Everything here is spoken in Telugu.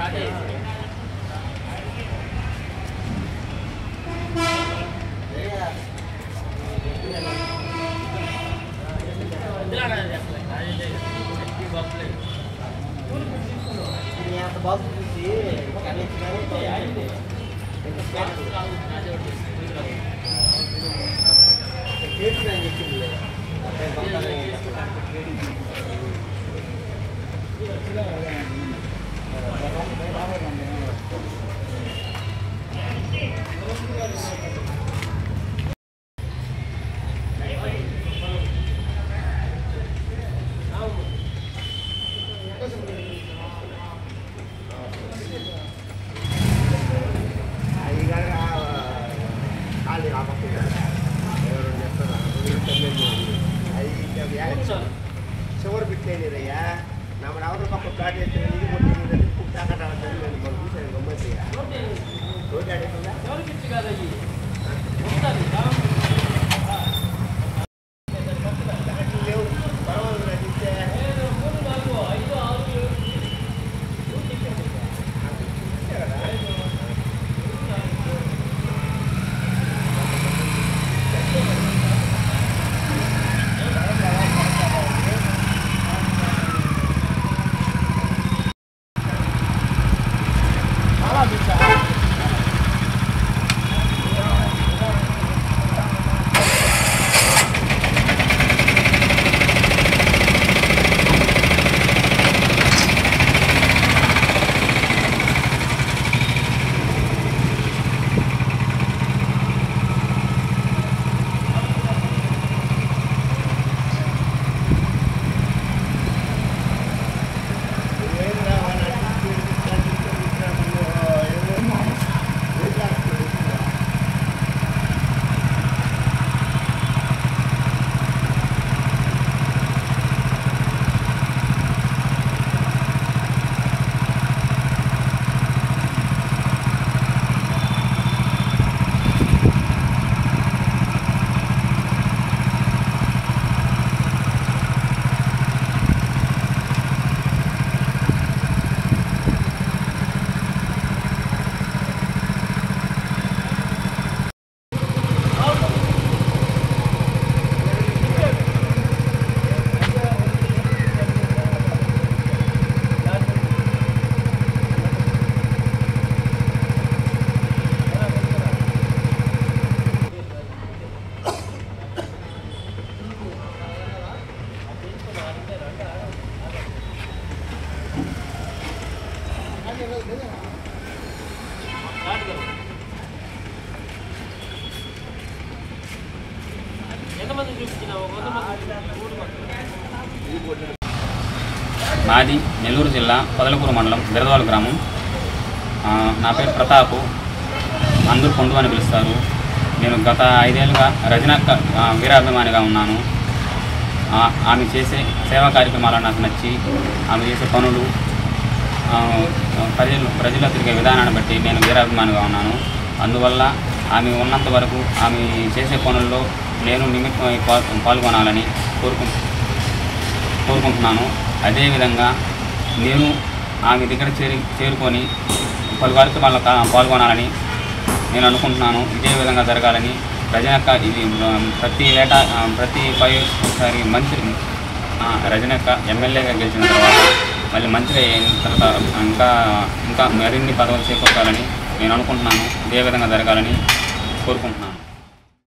అంత బాబు చూసి చేసిన చెప్పింది అది కాక ఖాళీ రాకపోతే ఎవరు చెప్తారా అది ఇంకా వ్యాధి చివరి పెట్టలేదయ్యా ನಮ್ಮ ಅವ್ರ ಪಕ್ಕ ಪ್ಲಾಟ್ ಇರ್ತದೆ ಇದು ಕೊಟ್ಟಿದ್ದೀನಿ ಕುಟ್ಟಾಕಟ ನಾನು చూసాను గమ్మత్తయ్యా రోడ్డు అడిగిందా లేవు పర్వాలేదు అడిగితే మాది నెల్లూరు జిల్లా పొదలకూరు మండలం బిరదవాల గ్రామం ఆ, నా పేరు ప్రతాపు అందరూ పొండు అని పిలుస్తారు నేను గత ఐదేళ్ళుగా రజనక్క ఆ, వీరాభిమానిగా ఉన్నాను ఆ, ఆమె చేసే సేవా కార్యక్రమాలు నాకు నచ్చి ఆమె చేసే పనులు ఆ, ప్రజలు ప్రజల్లో తిరిగే విధానాన్ని బట్టి నేను వీరాభిమానిగా ఉన్నాను అందువల్ల ఆమె ఉన్నంత వరకు ఆమె చేసే పనుల్లో నేను నిమిత్తమై పాల్- పాల్గొనాలని కోరుకుంటున్నాను కోరుకుంటున్నాను అదేవిధంగా నేను ఆమె దగ్గర చేరి చేరుకొని పలు కార్యక్రమాల్లో కా- పాల్గొనాలని నేను అనుకుంటున్నాను ఇదే విధంగా జరగాలని రజనక్క ఇది ఆ, ప్రతి ఏటా ఆ, ప్రతి ఫైవ్ ఒకసారి మంత్రి ఆ, రజనక్క ఎమ్మెల్యేగా గెలిచిన తర్వాత మళ్ళీ మంత్రి అయిన తర్వాత ఇంకా ఇంకా మరిన్ని పదవులు చేపట్టాలని నేను అనుకుంటున్నాను ఇదే విధంగా జరగాలని కోరుకుంటున్నాను